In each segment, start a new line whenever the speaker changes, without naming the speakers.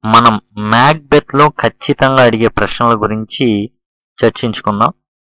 మనం మ్యాక్బెత్ లో ఖచ్చితంగా అడిగే ప్రశ్నల గురించి చర్చించుకుందాం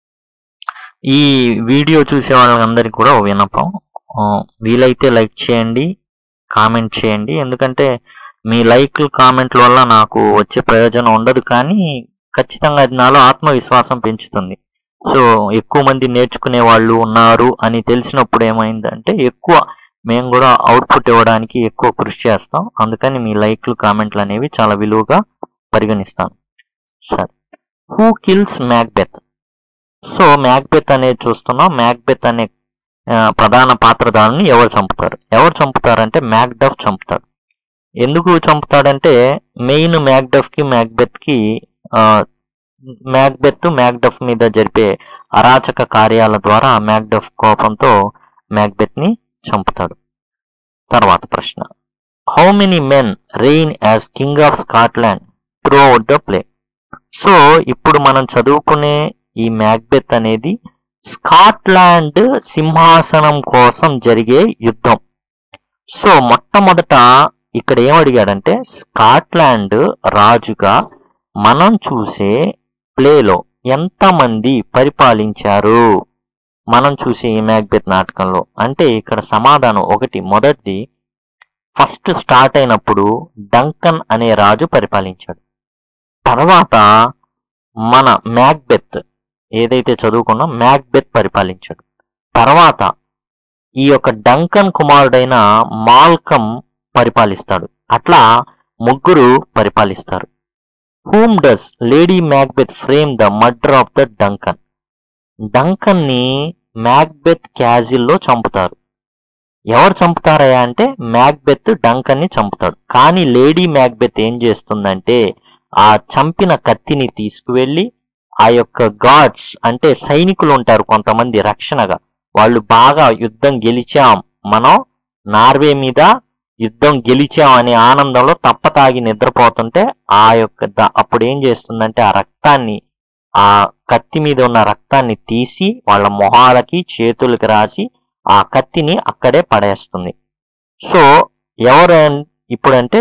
ఈ వీడియో చూసే వాళ్ళందరికీ కూడా ఓ విన్నపం ఆ, వీలైతే లైక్ చేయండి కామెంట్ చేయండి ఎందుకంటే మీ లైక్లు కామెంట్ల వల్ల నాకు వచ్చే ప్రయోజనం ఉండదు కానీ ఖచ్చితంగా అది నాలో ఆత్మవిశ్వాసం పెంచుతుంది సో ఎక్కువ మంది నేర్చుకునే వాళ్ళు ఉన్నారు అని తెలిసినప్పుడు ఏమైందంటే ఎక్కువ మేము కూడా అవుట్పుట్ ఇవ్వడానికి ఎక్కువ కృషి చేస్తాం అందుకని మీ లైక్లు కామెంట్లు అనేవి చాలా విలువగా పరిగణిస్తాను సరే who kills Macbeth so Macbeth అనేది చూస్తున్నాం మ్యాక్బెత్ అనే ఆ, ప్రధాన పాత్రధారుని ఎవరు చంపుతారు ఎవరు చంపుతారంటే మ్యాక్డఫ్ చంపుతాడు ఎందుకు చంపుతాడంటే మెయిన్ మ్యాక్డఫ్ కి మ్యాక్బెత్ కి ఆ, మ్యాక్బెత్ మ్యాక్డఫ్ మీద జరిపే అరాచక కార్యాల ద్వారా మ్యాక్డఫ్ కోపంతో మ్యాక్బెత్ ని చంపుతాడు తర్వాత ప్రశ్న how many men reign as king of Scotland throughout the play so ఇప్పుడు మనం చదువుకునే ఈ మ్యాక్బెత్ అనేది స్కాట్లాండ్ సింహాసనం కోసం జరిగే యుద్ధం సో మొట్టమొదట ఇక్కడ ఏం అడిగాడంటే స్కాట్లాండ్ రాజుగా మనం చూసే ప్లేలో ఎంతమంది పరిపాలించారు మనం చూసే ఈ మ్యాక్బెత్ నాటకంలో అంటే ఇక్కడ సమాధానం ఒకటి మొదటిది ఫస్ట్ స్టార్ట్ అయినప్పుడు డంకన్ అనే రాజు పరిపాలించాడు తర్వాత మన మ్యాక్బెత్ ఏదైతే చదువుకున్నాం మ్యాక్బెత్ పరిపాలించాడు తర్వాత ఈ యొక్క డంకన్ కుమారుడైన మాల్కమ్ పరిపాలిస్తాడు అట్లా ముగ్గురు పరిపాలిస్తారు whom does lady Macbeth frame the murder of the Duncan Duncan ని మ్యాక్బెత్ క్యాజిల్లో చంపుతారు ఎవరు చంపుతారయ్యా అంటే మ్యాక్బెత్ డంకన్ ని చంపుతాడు కానీ లేడీ మ్యాక్బెత్ ఏం చేస్తుందంటే ఆ చంపిన కత్తిని తీసుకువెళ్ళి ఆ యొక్క గాడ్స్ అంటే సైనికులు ఉంటారు కొంతమంది రక్షణగా వాళ్ళు బాగా యుద్ధం గెలిచాం మనం నార్వే మీద యుద్ధం గెలిచాం అనే ఆనందంలో తప్పతాగి నిద్రపోతుంటే ఆ యొక్క ద- అప్పుడు ఏం చేస్తుందంటే ఆ రక్తాన్ని ఆ కత్తి మీద ఉన్న రక్తాన్ని తీసి వాళ్ళ మొహాలకి చేతులకి రాసి ఆ కత్తిని అక్కడే పడేస్తుంది సో ఎవరు అన్- ఇప్పుడంటే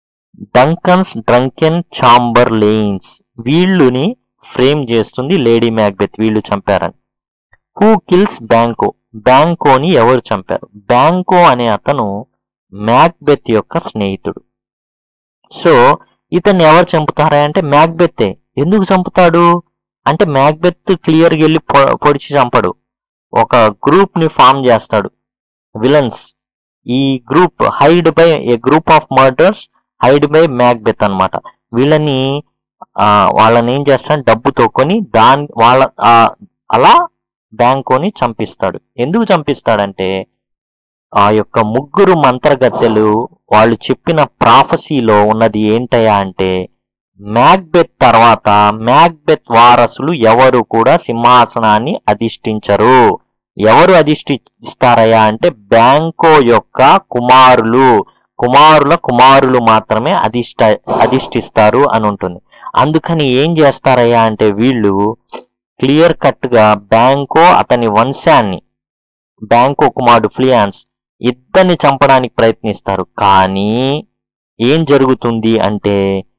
డంకన్స్ డ్రంకెన్ చాంబర్ లేయిన్స్ వీళ్ళుని ఫ్రేమ్ చేస్తుంది లేడీ మ్యాక్బెత్ వీళ్ళు చంపారని హూ కిల్స్ బ్యాంకో బ్యాంకోని ఎవరు చంపారు బ్యాంకో అనే అతను మ్యాక్బెత్ యొక్క స్నేహితుడు సో ఇతన్ని ఎవరు చంపుతారా అంటే మ్యాక్బెత్తే ఎందుకు చంపుతాడు అంటే మ్యాక్బెత్ క్లియర్గా వెళ్ళి పొ- పొడిచి చంపడు ఒక గ్రూప్ ని ఫామ్ చేస్తాడు విలన్స్ ఈ group hired by a group of murderers hired by Macbeth అన్నమాట వీళ్ళని ఆ, వాళ్ళని ఏం చేస్తాడు డబ్బుతో కొని దాని వాళ్ళ ఆ, అలా బ్యాంకోని చంపిస్తాడు ఎందుకు చంపిస్తాడంటే ఆ యొక్క ముగ్గురు మంత్రగత్తెలు వాళ్ళు చెప్పిన ప్రాఫసీలో ఉన్నది ఏంటయ్యా అంటే మ్యాక్బెత్ తర్వాత మ్యాక్బెత్ వారసులు ఎవరు కూడా సింహాసనాన్ని అధిష్ఠించరు ఎవరు అధిష్ఠిస్తారయ్యా అంటే బ్యాంకో యొక్క కుమారులు కుమారుల కుమారులు మాత్రమే అధిష్ట అధిష్ఠిస్తారు అని ఉంటుంది అందుకని ఏం చేస్తారయ్యా అంటే వీళ్ళు క్లియర్ కట్ గా బ్యాంకో అతని వంశాన్ని బ్యాంకో కుమారుడు ఫ్లియాన్స్ ఇద్దరిని చంపడానికి ప్రయత్నిస్తారు కానీ ఏం జరుగుతుంది అంటే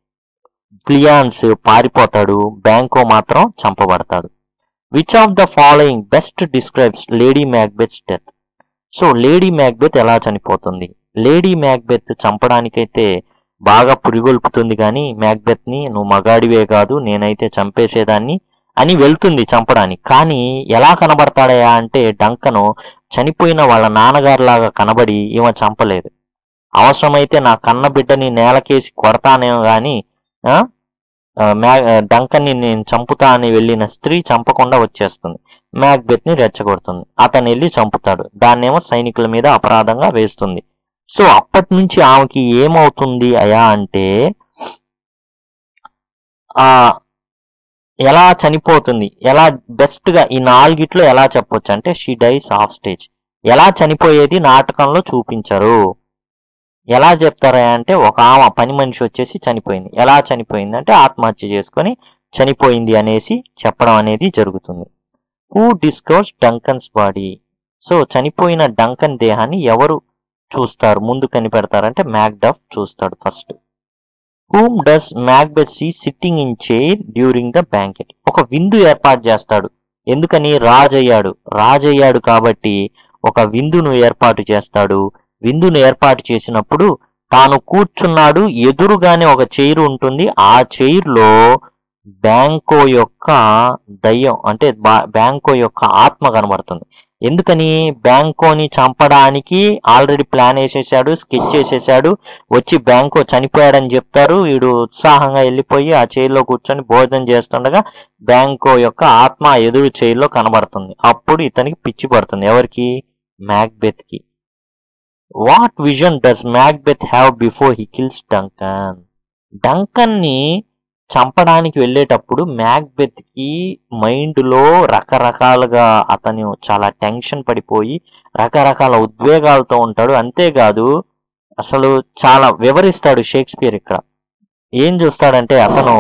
ఫ్లియాన్స్ పారిపోతాడు బ్యాంకో మాత్రం చంపబడతాడు which of the following best describes lady Macbeth death so lady Macbeth ఎలా చనిపోతుంది లేడీ మ్యాక్బెత్ చంపడానికైతే బాగా పురిగొల్పుతుంది కానీ మ్యాక్బెత్ ని నువ్వు మగాడివే కాదు నేనైతే చంపేసేదాన్ని అని వెళ్తుంది చంపడానికి కానీ ఎలా కనబడతాడయా అంటే డంకను చనిపోయిన వాళ్ళ నాన్నగారిలాగా కనబడి ఈమె చంపలేదు అవసరమైతే నా కన్న బిడ్డని నేలకేసి కొడతానేమో గాని ఆ, ఆ, మ్యా డంకన్ని నేను చంపుతా అని వెళ్ళిన స్త్రీ చంపకుండా వచ్చేస్తుంది మ్యాక్బెత్ ని రెచ్చగొడుతుంది అతను వెళ్ళి చంపుతాడు దాన్నేమో సైనికుల మీద అపరాధంగా వేస్తుంది సో అప్పటి నుంచి ఆమెకి ఏమవుతుంది అయా అంటే ఆ ఎలా చనిపోతుంది ఎలా బెస్ట్ గా ఈ నాలుగిట్లో ఎలా చెప్పొచ్చు అంటే షీ డైస్ ఆఫ్ స్టేజ్ ఎలా చనిపోయేది నాటకంలో చూపించరు ఎలా చెప్తారా అంటే ఒక ఆమె పని మనిషి వచ్చేసి చనిపోయింది ఎలా చనిపోయింది అంటే ఆత్మహత్య చేసుకొని చనిపోయింది అనేసి చెప్పడం అనేది జరుగుతుంది who discovers Duncan's body so చనిపోయిన డంకన్ దేహాన్ని ఎవరు చూస్తారు ముందు కనిపెడతారంటే మ్యాక్డఫ్ చూస్తాడు first whom does Macbeth see sitting in chair during the banquet ఒక విందు ఏర్పాటు చేస్తాడు ఎందుకని రాజయ్యాడు రాజయ్యాడు కాబట్టి ఒక విందును ఏర్పాటు చేస్తాడు విందును ఏర్పాటు చేసినప్పుడు తాను కూర్చున్నాడు ఎదురుగానే ఒక చైర్ ఉంటుంది ఆ చైర్లో బ్యాంకో యొక్క దయ్యం అంటే బా- బ్యాంకో యొక్క ఆత్మ కనబడుతుంది ఎందుకని బ్యాంకోని చంపడానికి ఆల్రెడీ ప్లాన్ వేసేసాడు స్కెచ్ చేసేసాడు వచ్చి బ్యాంకో చనిపోయాడని చెప్తారు వీడు ఉత్సాహంగా వెళ్ళిపోయి ఆ చైర్లో కూర్చొని భోజనం చేస్తుండగా బ్యాంకో యొక్క ఆత్మ ఆ ఎదురు చైర్లో కనబడుతుంది అప్పుడు ఇతనికి పిచ్చి పడుతుంది ఎవరికి మ్యాక్బెత్ కి what vision does Macbeth have before he kills Duncan Duncan ని చంపడానికి వెళ్ళేటప్పుడు మ్యాక్బెత్ కి మైండ్ లో రకరకాలుగా అతను చాలా టెన్షన్ పడిపోయి రకరకాల ఉద్వేగాలతో ఉంటాడు అంతేకాదు అసలు చాలా వివరిస్తాడు షేక్స్పియర్ ఇక్కడ ఏం చూస్తాడంటే అతను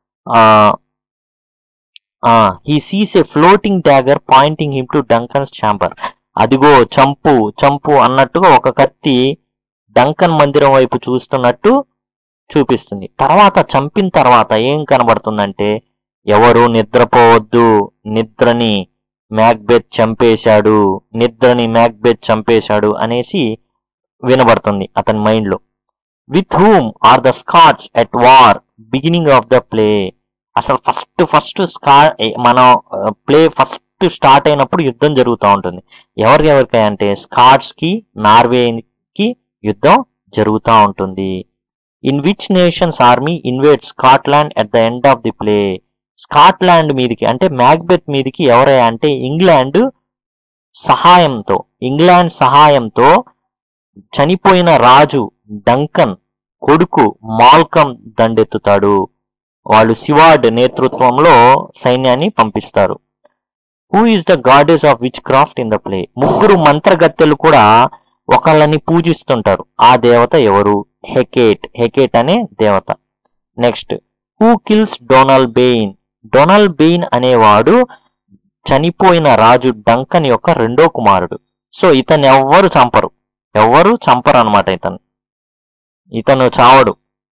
he sees a floating dagger pointing him to Duncan's chamber అదిగో చంపు చంపు అన్నట్టుగా ఒక కత్తి డంకన్ మందిరం వైపు చూస్తున్నట్టు చూపిస్తుంది తర్వాత చంపిన తర్వాత ఏం కనబడుతుందంటే ఎవరు నిద్రపోవద్దు నిద్రని మ్యాక్బెత్ చంపేశాడు నిద్రని మ్యాక్బెత్ చంపేశాడు అనేసి వినబడుతుంది అతని మైండ్ లో with whom are the Scots at war beginning of the play అసలు ఫస్ట్ ఫస్ట్ స్కా మనం ప్లే ఫస్ట్ స్టార్ట్ అయినప్పుడు యుద్ధం జరుగుతూ ఉంటుంది ఎవరికి ఎవరికి అంటే స్కాట్స్ కి నార్వేకి యుద్ధం జరుగుతూ ఉంటుంది in which nation's army invade Scotland at the end of the play Scotland మీదికి అంటే మ్యాక్బెత్ మీదికి ఎవరయ్యా అంటే ఇంగ్లాండ్ సహాయంతో ఇంగ్లాండ్ సహాయంతో చనిపోయిన రాజు డంకన్ కొడుకు మాల్కమ్ దండెత్తుతాడు వాళ్ళు శివాడ్ నేతృత్వంలో సైన్యాన్ని పంపిస్తారు who is the goddess of witchcraft in the play ముగ్గురు మంత్రగత్తెలు కూడా ఒకళ్ళని పూజిస్తుంటారు ఆ దేవత ఎవరు హెకేట్ హెకేట్ అనే దేవత next who kills Donalbain Donalbain అనేవాడు చనిపోయిన రాజు డంకన్ యొక్క రెండో కుమారుడు సో ఇతను ఎవ్వరు చంపరు ఎవ్వరు చంపరు అనమాట ఇతను ఇతను చావడు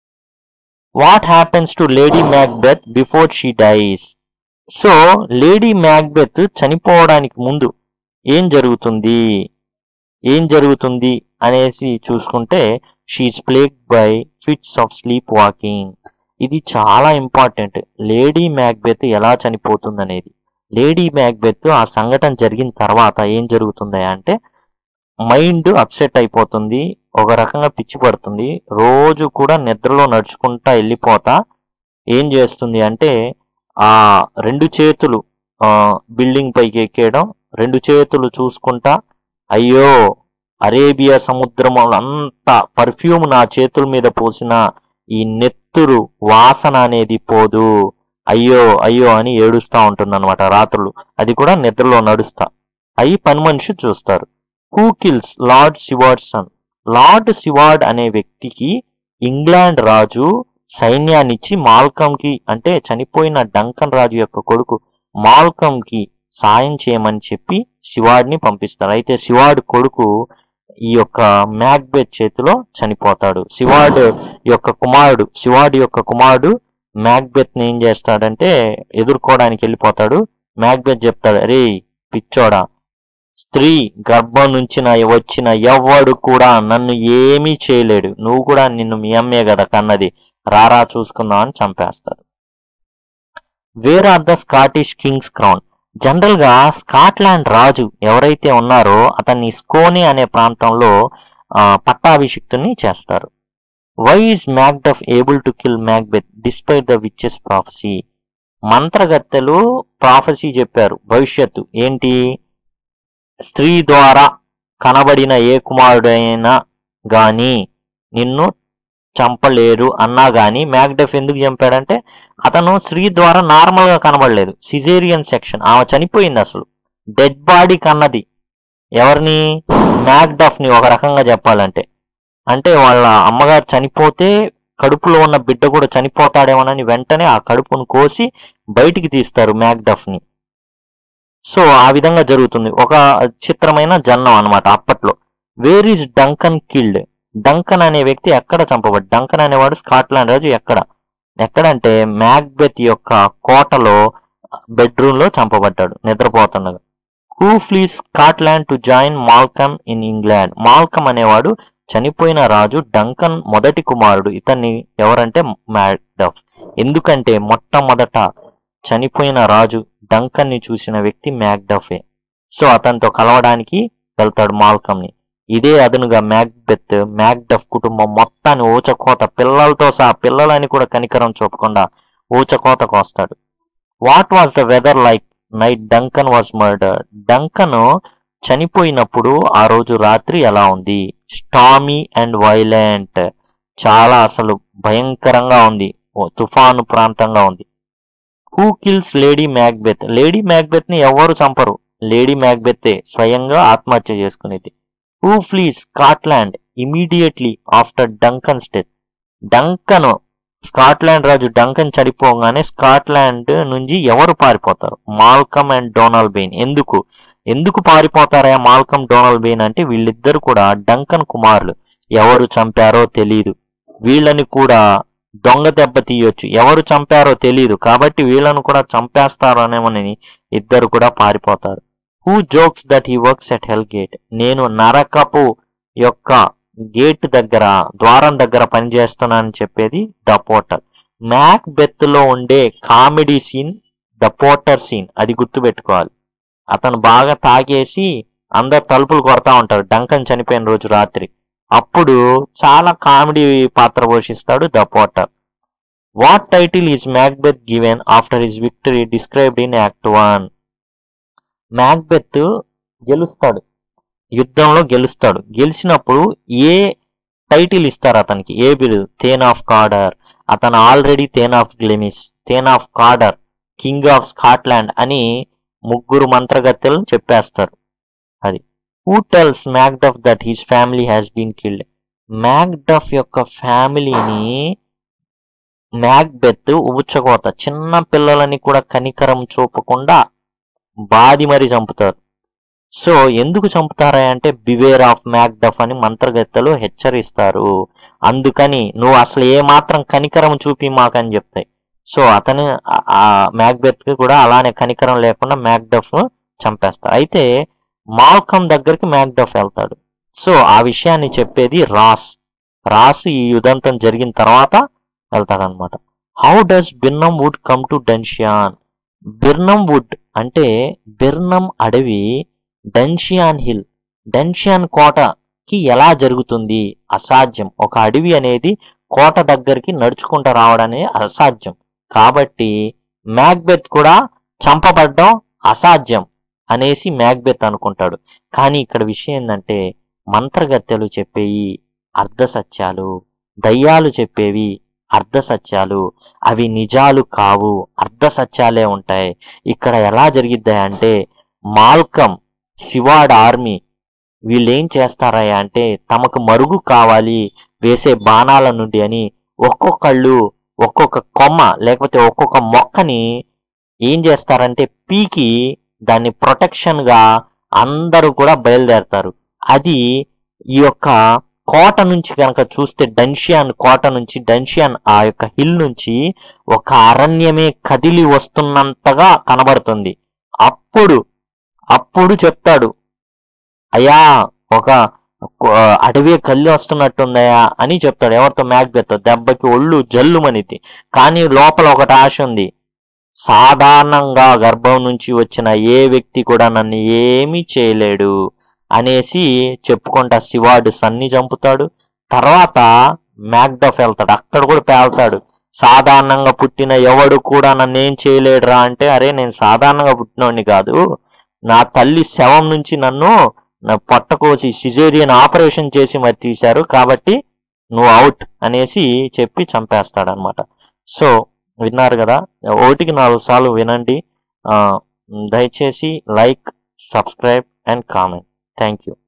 what happens to lady Macbeth before she dies so lady Macbeth చనిపోవడానికి ముందు ఏం జరుగుతుంది ఏం జరుగుతుంది అనేసి చూసుకుంటే she is plagued by fits of sleepwalking ఇది చాలా ఇంపార్టెంట్ లేడీ మ్యాక్బెత్ ఎలా చనిపోతుంది అనేది లేడీ మ్యాక్బెత్ ఆ సంఘటన జరిగిన తర్వాత ఏం జరుగుతుంది అంటే మైండ్ అప్సెట్ అయిపోతుంది ఒక రకంగా పిచ్చి పడుతుంది రోజు కూడా నిద్రలో నడుచుకుంటా వెళ్ళిపోతా ఏం చేస్తుంది అంటే ఆ రెండు చేతులు ఆ బిల్డింగ్ పైకి ఎక్కేయడం రెండు చేతులు చూసుకుంటా అయ్యో అరేబియా సముద్రం అంత పర్ఫ్యూమ్ నా చేతుల మీద పోసిన ఈ నెత్తురు వాసన అనేది పోదు అయ్యో అయ్యో అని ఏడుస్తా ఉంటుంది అనమాట రాత్రులు అది కూడా నిద్రలో నడుస్తా అయి పని మనిషి చూస్తారు who kills lord Siward son lord Siward అనే వ్యక్తికి ఇంగ్లాండ్ రాజు సైన్యాన్నిచ్చి మాల్కంకి అంటే చనిపోయిన డంకన్ రాజు యొక్క కొడుకు మాల్కంకి సాయం చేయమని చెప్పి శివాడ్ని పంపిస్తారు అయితే శివాడ్ కొడుకు ఈ యొక్క మ్యాక్బెత్ చేతిలో చనిపోతాడు శివాడ్ యొక్క కుమారుడు శివాడ్ యొక్క కుమారుడు మ్యాక్బెత్ ని ఏం చేస్తాడంటే ఎదుర్కోవడానికి వెళ్ళిపోతాడు మ్యాక్బెత్ చెప్తాడు అరే పిచ్చోడా స్త్రీ గర్భం నుంచి నా వచ్చిన ఎవ్వడు కూడా నన్ను ఏమీ చేయలేడు నువ్వు కూడా నిన్ను మీ అమ్మే కదా కన్నది రారా చూసుకుందాం అని చంపేస్తారు where are the Scottish kings crowned general గా స్కాట్లాండ్ రాజు ఎవరైతే ఉన్నారో అతన్ని స్కోనే అనే ప్రాంతంలో ఆ, పట్టాభిషిక్తుని చేస్తారు why is Macduff able to kill Macbeth despite the witches prophecy మంత్రగత్తెలు ప్రాఫసీ చెప్పారు భవిష్యత్తు ఏంటి స్త్రీ ద్వారా కనబడిన ఏ కుమారుడైనా గాని నిన్ను చంపలేరు అన్నా గాని మ్యాక్డఫ్ ఎందుకు చంపాడంటే అతను స్త్రీ ద్వారా నార్మల్ గా కనబడలేదు సిజేరియన్ సెక్షన్ ఆమె చనిపోయింది అసలు డెడ్ బాడీ కన్నది ఎవరిని మ్యాక్డఫ్ ని ఒక రకంగా చెప్పాలంటే అంటే వాళ్ళ అమ్మగారు చనిపోతే కడుపులో ఉన్న బిడ్డ కూడా చనిపోతాడేమోనని వెంటనే ఆ కడుపును కోసి బయటికి తీస్తారు మ్యాక్డఫ్ ని సో ఆ విధంగా జరుగుతుంది ఒక చిత్రమైన జన్నం అన్నమాట అప్పట్లో where is Duncan killed Duncan అనే వ్యక్తి ఎక్కడ చంపబడ్డాడు డంకన్ అనేవాడు స్కాట్లాండ్ రాజు ఎక్కడ ఎక్కడంటే మ్యాక్బెత్ యొక్క కోటలో బెడ్రూమ్ లో చంపబడ్డాడు నిద్రపోతుండగా who flees Scotland to join Malcolm in England Malcolm అనేవాడు చనిపోయిన రాజు డంకన్ మొదటి కుమారుడు ఇతన్ని ఎవరంటే మ్యాక్డఫ్ ఎందుకంటే మొట్టమొదట చనిపోయిన రాజు డంకన్ ని చూసిన వ్యక్తి మ్యాక్డఫే సో అతనితో కలవడానికి వెళ్తాడు మాల్కమ్ ని ఇదే అదనుగా మ్యాక్బెత్ మ్యాక్డఫ్ కుటుంబం మొత్తాన్ని ఊచకోత పిల్లలతో సహా పిల్లలని కూడా కనికరం చూపకుండా ఊచకోత కోస్తాడు what was the weather like night Duncan was murder Duncan చనిపోయినప్పుడు ఆ రోజు రాత్రి ఎలా ఉంది స్టామీ అండ్ వైలెంట్ చాలా అసలు భయంకరంగా ఉంది ఓ తుఫాను ప్రాంతంగా ఉంది who kills lady Macbeth lady Macbeth ని ఎవరు చంపరు లేడీ మ్యాక్బెత్తే స్వయంగా ఆత్మహత్య చేసుకునేది who flees Scotland immediately after Duncan's death Duncan Scotland రాజు డంకన్ చనిపోగానే స్కాట్లాండ్ నుంచి ఎవరు పారిపోతారు మాల్కమ్ అండ్ డొనాల్డ్ బెయిన్ ఎందుకు ఎందుకు పారిపోతారా మాల్కమ్ డొనాల్డ్ బెయిన్ అంటే వీళ్ళిద్దరు కూడా డంకన్ కుమారులు ఎవరు చంపారో తెలియదు వీళ్ళని కూడా దొంగ దెబ్బ తీయొచ్చు ఎవరు చంపారో తెలియదు కాబట్టి వీళ్ళను కూడా చంపేస్తారు అనేమని ఇద్దరు కూడా పారిపోతారు who jokes that he works at hell gate నేను నరకపు యొక్క గేట్ దగ్గర ద్వారం దగ్గర పనిచేస్తున్నానని చెప్పేది ద పోటర్ మ్యాక్ బెత్ లో ఉండే comedy scene the porter scene అది గుర్తుపెట్టుకోవాలి అతను బాగా తాగేసి అందరు తలుపులు కొడతా ఉంటారు డంకన్ చనిపోయిన రోజు రాత్రి అప్పుడు చాలా కామెడీ పాత్ర పోషిస్తాడు the porter what title is Macbeth given after his victory described in act one Macbeth గెలుస్తాడు యుద్ధంలో గెలుస్తాడు గెలిచినప్పుడు ఏ టైటిల్ ఇస్తారు అతనికి ఏ బిరుదు తేన్ ఆఫ్ కార్డర్ అతను already thane of Glamis thane of Cawdor king of Scotland అని ముగ్గురు మంత్రగత్తెలను చెప్పేస్తారు అది who tells Macduff that his family has been killed Macduff యొక్క ఫ్యామిలీని మ్యాక్బెత్ ఉబుచ్చకోత చిన్న పిల్లలని కూడా కనికరం చూపకుండా బాది మరి చంపుతారు సో ఎందుకు చంపుతారా అంటే బివేర్ ఆఫ్ మ్యాక్డఫ్ అని మంత్రగత్తెలు హెచ్చరిస్తారు అందుకని నువ్వు అసలు ఏ మాత్రం కనికరం చూపి మాకని చెప్తాయి సో అతను ఆ- ఆ మ్యాక్బెత్ కి కూడా అలానే కనికరం లేకుండా మ్యాక్డఫ్ చంపేస్తారు అయితే మాల్కమ్ దగ్గరికి మ్యాక్డఫ్ వెళ్తాడు సో ఆ విషయాన్ని చెప్పేది రాస్ రాస్ ఈ యుద్ధంతం జరిగిన తర్వాత వెళ్తాడనమాట how does Birnam wood come to Dunsinane Birnam wood అంటే బిర్నం అడవి డెన్షియాన్ హిల్ డెన్షియాన్ కోటకి ఎలా జరుగుతుంది అసాధ్యం ఒక అడవి అనేది కోట దగ్గరికి నడుచుకుంటూ రావడం అనేది అసాధ్యం కాబట్టి మ్యాక్బెత్ కూడా చంపబడ్డం అసాధ్యం అనేసి మ్యాక్బెత్ అనుకుంటాడు కానీ ఇక్కడ విషయం ఏంటంటే మంత్రగత్తెలు చెప్పేవి అర్ధ సత్యాలు దయ్యాలు చెప్పేవి అర్ధ సత్యాలు అవి నిజాలు కావు అర్ధ సత్యాలే ఉంటాయి ఇక్కడ ఎలా జరిగిద్దా అంటే మాల్కమ్ శివాడ్ ఆర్మీ వీళ్ళు ఏం చేస్తారయ్యా అంటే తమకు మరుగు కావాలి వేసే బాణాల నుండి అని ఒక్కొక్కళ్ళు ఒక్కొక్క కొమ్మ లేకపోతే ఒక్కొక్క మొక్కని ఏం చేస్తారంటే పీకి దాన్ని ప్రొటెక్షన్ గా అందరూ కూడా బయలుదేరతారు అది ఈ యొక్క కోట నుంచి కనుక చూస్తే డన్షియాన్ కోట నుంచి డన్షియాన్ ఆ యొక్క హిల్ నుంచి ఒక అరణ్యమే కదిలి వస్తున్నంతగా కనబడుతుంది అప్పుడు అప్పుడు చెప్తాడు అయ్యా ఒక ఒక అడవి కళ్ళు వస్తున్నట్టుందయా అని చెప్తాడు ఎవరితో మ్యాక్బెత్ దెబ్బకి ఒళ్ళు జల్లుమనిది కానీ లోపల ఒకటి ఆశ ఉంది సాధారణంగా గర్భం నుంచి వచ్చిన ఏ వ్యక్తి కూడా నన్ను ఏమీ చేయలేడు అనేసి చెప్పుకుంటా శివాడు సన్ని చంపుతాడు తర్వాత మ్యాక్డఫ్ వెళ్తాడు అక్కడ కూడా పేల్తాడు సాధారణంగా పుట్టిన ఎవడు కూడా నన్ను ఏం చేయలేడురా అంటే అరే నేను సాధారణంగా పుట్టినోడిని కాదు నా తల్లి శవం నుంచి నన్ను నా పొట్ట కోసి సిజేరియన్ ఆపరేషన్ చేసి మరి తీశారు కాబట్టి నువ్వు అవుట్ అనేసి చెప్పి చంపేస్తాడనమాట సో విన్నారు కదా ఒకటికి నాలుగు సార్లు వినండి ఆ, దయచేసి like subscribe and comment thank you